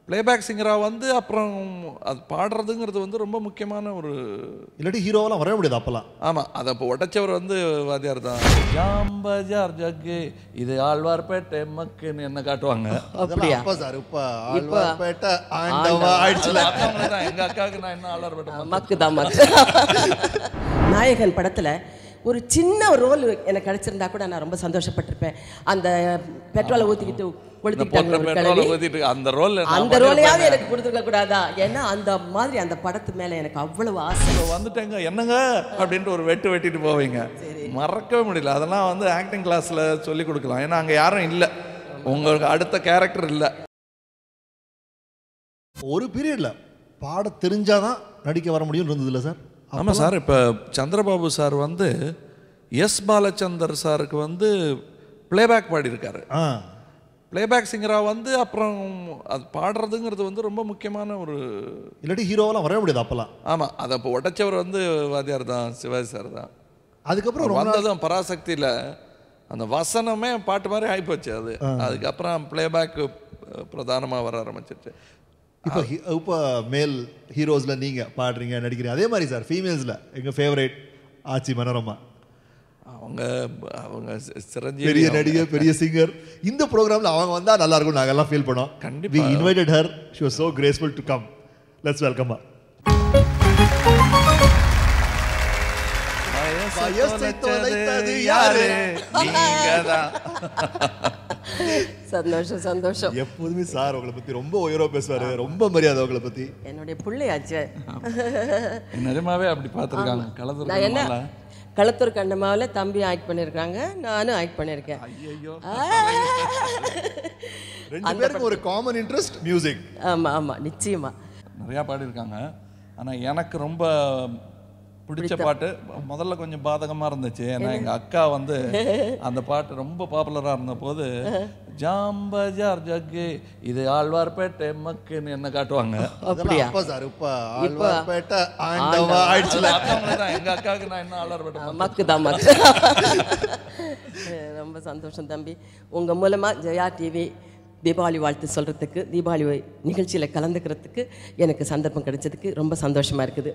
Playback சிங்கராக வந்து அப்புறம் அது பாடுறதுங்கிறது வந்து ரொம்ப முக்கியமான ஒரு இல்லாட்டி ஹீரோவெல்லாம் வரவே முடியாது அப்பெல்லாம் ஆமாம் அதை இப்போ உடைச்சவர் வந்து வாத்தியார் தான் ஜாம்பஜார் ஜக்கு இது ஆழ்வார்பேட்டை மக்குன்னு என்ன காட்டுவாங்க அதெல்லாம் அப்ப சார் இப்ப ஆழ்வார்பேட்டை ஆண்டவா ஆயிடுச்சுல மத்தவங்க தான் எங்கள் அக்காவுக்கு நான் என்ன ஆழ்வார்பேட்டை மக்கு தான் மக்கு நாயகன் படத்துல ஒரு சின்ன ரோல் எனக்கு கிடைச்சிருந்தா கூட நான் ரொம்ப சந்தோஷப்பட்டிருப்பேன் அந்த பெட்ரோலை ஊத்திக்கிட்டு கொளுத்திக்கிட்டாங்க போட்ட ஒரு பெட்ரோலை கிழவி ஊற்றிட்டு அந்த ரோல் அந்த ரோலையாவது எனக்கு கொடுத்துருக்க கூடாதா ஏன்னா அந்த மாதிரி அந்த படத்து மேல எனக்கு அவ்வளவு ஆசை வந்துட்டேங்க என்னங்க அப்படின்ட்டு ஒரு வெட்டு வெட்டிட்டு போவீங்க மறக்கவே முடியல அதெல்லாம் வந்து ஆக்டிங் கிளாஸில் சொல்லி கொடுக்கலாம் ஏன்னா அங்கே யாரும் இல்லை உங்களுக்கு அடுத்த கேரக்டர் இல்லை ஒரு பீரியட்ல பாட தெரிஞ்சாதான் நடிக்க வர முடியும் இருந்ததுல சார் ஆமாம் சார் இப்போ சந்திரபாபு சார் வந்து எஸ் பாலச்சந்தர் சாருக்கு வந்து பிளேபேக் பாடியிருக்காரு ஆ பிளேபேக் சிங்கராக வந்து அப்புறம் அது பாடுறதுங்கிறது வந்து ரொம்ப முக்கியமான ஒரு இல்லாட்டி ஹீரோவெல்லாம் வரவே முடியாது அப்பெல்லாம் ஆமாம் அதை இப்போ உடைச்சவர் வந்து வாத்தியார் தான் சிவாஜி சார் தான் அதுக்கப்புறம் ரொம்ப நாள் வந்ததும் பராசக்தியில் அந்த வசனமே பாட்டு மாதிரி ஆகிப்போச்சு அது அதுக்கப்புறம் பிளேபேக் பிரதானமாக வர ஆரம்பிச்சிருச்சு இப்போ ஹி- இப்போ மேல் ஹீரோஸ்ல நீங்க பாடுறீங்க நடிக்கிறீங்க அதே மாதிரி சார் ஃபீமேல்ஸ்ல எங்க ஃபேவரேட் ஆச்சி மனோரமா அவங்க அவங்க சி- சிரஞ்சீவி பெரிய அவங்க. நடிகை பெரிய சிங்கர் இந்த ப்ரோக்ராம்ல அவங்க வந்தா நல்லா இருக்கும் நாங்க எல்லாம் ஃபீல் பண்ணோம் கண்டிப்பா. We invited her she was so graceful to come let's welcome her வயசை தொலைத்தது யாரு? நீங்கதான். சந்தோஷம் சந்தோஷம் எப்போதுமே சார் உங்களை பத்தி ரொம்ப உயரோ பேசுவாரு ரொம்ப மரியாதை உங்களை பத்தி என்னுடைய பிள்ளையாச்சு நிஜமாவே அப்படி பார்த்துருக்காங்க கலந்து நான் என்ன களத்தூர் கண்டமாவில் தம்பி ஆக்ட் பண்ணியிருக்காங்க நானும் ஆக்ட் பண்ணியிருக்கேன் ஐயோ ரெண்டு பேருக்கு ஒரு காமன் இன்ட்ரெஸ்ட் மியூசிக் ஆமா ஆமா நிச்சயமா நிறையா பாடியிருக்காங்க ஆனால் எனக்கு ரொம்ப பிடிச்ச பாட்டு முதல்ல கொஞ்சம் பாதகமாக இருந்துச்சு ஏன்னா எங்கள் அக்கா வந்து அந்த பாட்டு ரொம்ப பாப்புலராக இருந்த போது ஜாம்பஜார் ஜக்கு இது ஆழ்வார்பேட்டை மக்குன்னு என்ன காட்டுவாங்க அப்படியா அப்ப சார் இப்ப ஆழ்வார்பேட்டை ஆண்டவா ஆயிடுச்சுல மத்தவங்க தான் எங்கள் அக்காவுக்கு நான் என்ன ஆழ்வார்பேட்டை மக்கு தான் மக்கு ரொம்ப சந்தோஷம் தம்பி உங்க மூலமா ஜெயா டிவி தீபாவளி வாழ்த்து சொல்றதுக்கு தீபாவளி நிகழ்ச்சியில கலந்துக்கிறதுக்கு எனக்கு சந்தர்ப்பம் கிடைச்சதுக்கு ரொம்ப சந்தோஷமா இருக்குது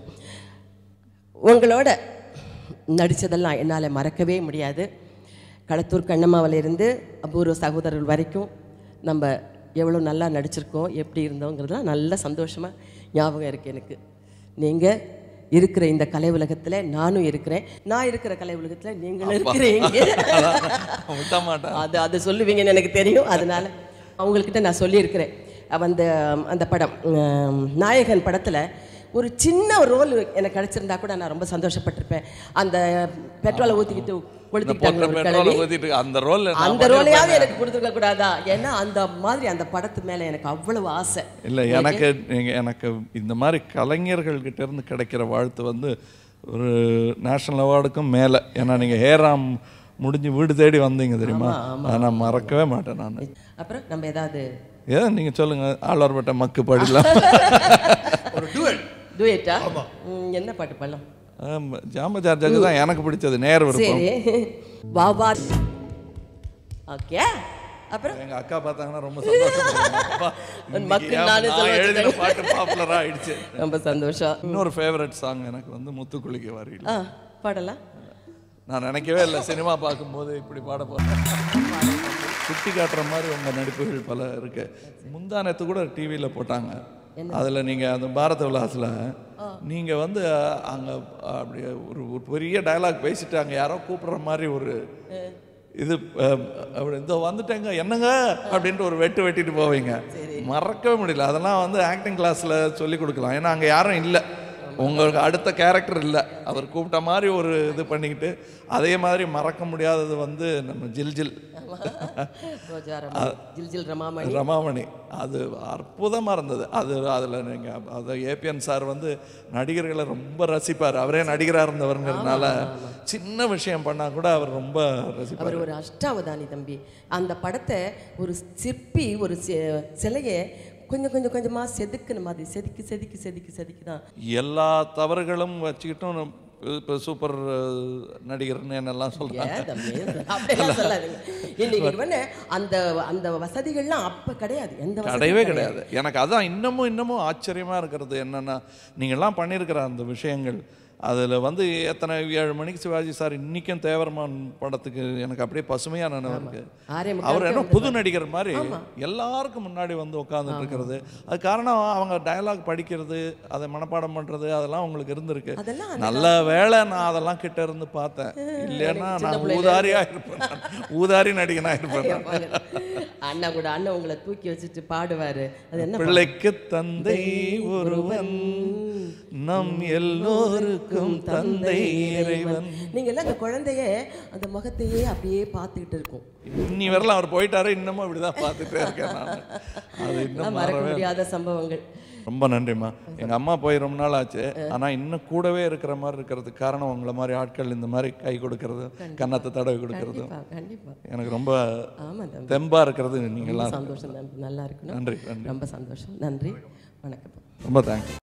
உங்களோட நடித்ததெல்லாம் என்னால் மறக்கவே முடியாது களத்தூர் கண்ணம்மாவில இருந்து அபூர்வ சகோதரர்கள் வரைக்கும் நம்ம எவ்வளோ நல்லா நடிச்சிருக்கோம் எப்படி இருந்தோங்கிறதுலாம் நல்ல சந்தோஷமாக ஞாபகம் இருக்குது எனக்கு நீங்கள் இருக்கிற இந்த கலை உலகத்தில் நானும் இருக்கிறேன் நான் இருக்கிற கலை உலகத்தில் நீங்களும் இருக்கிறீங்க விட்ட மாட்டேன் அது அது சொல்லுவீங்கன்னு எனக்கு தெரியும் அதனால அவங்கக்கிட்ட நான் சொல்லியிருக்கிறேன் அவ அந்த அந்த படம் உம், நாயகன் படத்தில் ஒரு சின்ன ரோல் எனக்கு கிடைச்சிருந்தா கூட நான் ரொம்ப சந்தோஷப்பட்டிருப்பேன் அந்த பெட்ரோலை ஊற்றிக்கிட்டு கொளுத்திக்கிட்டாங்க போட்ட ஒரு பெட்ரோலை கிழவி ஊற்றிட்டு அந்த ரோல் அந்த ரோலையாவது எனக்கு கொடுத்துருக்க கூடாதா ஏன்னா அந்த மாதிரி அந்த படத்து மேலே எனக்கு அவ்வளவு ஆசை இல்லை எனக்கு நீங்க- எனக்கு இந்த மாதிரி கலைஞர்கள்கிட்ட இருந்து கிடைக்கிற வாழ்த்து வந்து ஒரு நேஷனல் அவார்டுக்கும் மேலே ஏன்னா நீங்கள் ஹேராம் முடிஞ்சு வீடு தேடி வந்தீங்க தெரியுமா அதை நான் மறக்கவே மாட்டேன் நான் அப்புறம் நம்ம ஏதாவது ஏன் நீங்கள் சொல்லுங்கள் ஆழ்வார்பேட்டை மக்கு பாடிலாம் ஒரு டுவெட் டூயட்டா என்ன பாட்டு பாடலாம் ஆமா, ஜாம்பஜார் ஜக்கு தான் எனக்கு பிடிச்சது நேர் விருப்பம் சரி வா வா ஓகே அப்புறம் எங்க அக்கா பார்த்தாங்கன்னா ரொம்ப சந்தோஷம் மக்கள் நானே சொல்ல எழுதின வச்சுட்டேன். பாட்டு பாப்புலரா ஆயிடுச்சு ரொம்ப சந்தோஷம் இன்னொரு ஃபேவரட் சாங் எனக்கு வந்து முத்துக்குளிக்க வாரியில் ஆ பாடலாம் நான் நினைக்கவே இல்லை சினிமா பார்க்கும்போது இப்படி பாட போறேன் சுட்டி காட்டுற மாதிரி உங்க நடிப்புகள் பல இருக்கு முந்தானத்து கூட டிவியில் போட்டாங்க அதில் நீங்கள் அந்த பாரத விலாஸில் நீங்கள் வந்து அங்கே அப்படியே ஒரு ஒரு பெரிய டயலாக் பேசிட்டு அங்கே யாரோ கூப்பிடுற மாதிரி ஒரு இது அஹ், அப்படி இந்த வந்துட்டேங்க என்னங்க அப்படின்ட்டு ஒரு வெட்டு வெட்டிட்டு போவீங்க மறக்கவே முடியல அதெல்லாம் வந்து ஆக்டிங் கிளாஸில் சொல்லி கொடுக்கலாம் ஏன்னா அங்கே யாரும் இல்லை உங்களுக்கு அடுத்த கேரக்டர் இல்லை அவர் கூப்பிட்ட மாதிரி ஒரு இது பண்ணிக்கிட்டு அதே மாதிரி மறக்க முடியாதது வந்து நம்ம ஜில் ஜில் ரோஜா ரமா ஜில் ஜில் ரமாமணி ரமாமணி அது அற்புதமாக இருந்தது அது அதில் நீங்கள் அது ஏபிஎன் சார் வந்து நடிகர்களை ரொம்ப ரசிப்பார் அவரே நடிகராக இருந்தவருங்கிறதுனால சின்ன விஷயம் பண்ணால் கூட அவர் ரொம்ப ரசிப்பார் அவர் ஒரு அஷ்டாவதானி தம்பி அந்த படத்தை ஒரு சிற்பி ஒரு சி- சிலையை கொஞ்சம் கொஞ்சம் கொஞ்சமாக செதுக்குன மாதிரி செதுக்கி செதுக்கி செதுக்கி செதுக்கி தான் எல்லா தவறுகளும் வச்சுக்கிட்டும் இப்போ சூப்பர் நடிகர்னு என்னெல்லாம் சொல்கிறாங்க ஏன் தம்பி அப்படியெல்லாம் சொல்லாதீங்க இன்னைக்கு வந்து அந்த அந்த வசதிகள்லாம் அப்ப கிடையாது எந்த வசதியும் கிடையவே கிடையாது எனக்கு அதான் இன்னமும் இன்னமும் ஆச்சரியமா இருக்கிறது என்னன்னா நீங்கள்லாம் பண்ணியிருக்கிற அந்த விஷயங்கள் அதில் வந்து எத்தனை ஏழு மணிக்கு சிவாஜி சார் இன்னைக்கும் தேவரமான் படத்துக்கு எனக்கு அப்படியே பசுமையா நினைவு இருக்கு ஆரே அவர் என்ன புது நடிகர் மாதிரி எல்லாருக்கும் முன்னாடி வந்து உட்காந்துட்டு இருக்கிறது அது காரணம் அவங்க டயலாக் படிக்கிறது அதை மனப்பாடம் பண்றது அதெல்லாம் உங்களுக்கு இருந்திருக்கு அதெல்லாம் நல்ல வேளை நான் அதெல்லாம் கிட்ட இருந்து பார்த்தேன் இல்லைன்னா நான் ஊதாரியா இருப்பேன் நான். ஊதாரி நடிகனா இருப்பேன் நான். அண்ணா கூட அண்ணன் உங்களை தூக்கி வச்சுட்டு பாடுவாரு அது என்ன பிள்ளைக்கு தந்தை ஒருவன் நம் எல்லோருக்கும் தந்தை இறைவன் நீங்க எல்லாம் அந்த குழந்தைய அந்த முகத்தையே அப்படியே பார்த்துக்கிட்டு இருக்கும் இன்னி வரலாம் அவர் போயிட்டாரு இன்னமும் இப்படிதான் பார்த்துட்டே இருக்கேன் நான் அது இன்னும் மறக்க மாறவே முடியாத சம்பவங்கள் ரொம்ப நன்றிம்மா எங்க அம்மா போய் ரொம்ப நாள் ஆச்சு ஆனா இன்னும் கூடவே இருக்கிற மாதிரி இருக்கிறதுக்கு காரணம் உங்களை மாதிரி ஆட்கள் இந்த மாதிரி கை கொடுக்கறதும் கன்னத்தை தடவி கொடுக்கறதும் கண்டிப்பா கண்டிப்பா எனக்கு ரொம்ப ஆமா தம்பி தெம்பா இருக்கிறது நீங்களாம் சந்தோஷம் தம்பி நல்லா இருக்கணும் நன்றி நன்றி ரொம்ப சந்தோஷம் நன்றி வணக்கம் ரொம்ப தேங்க்ஸ்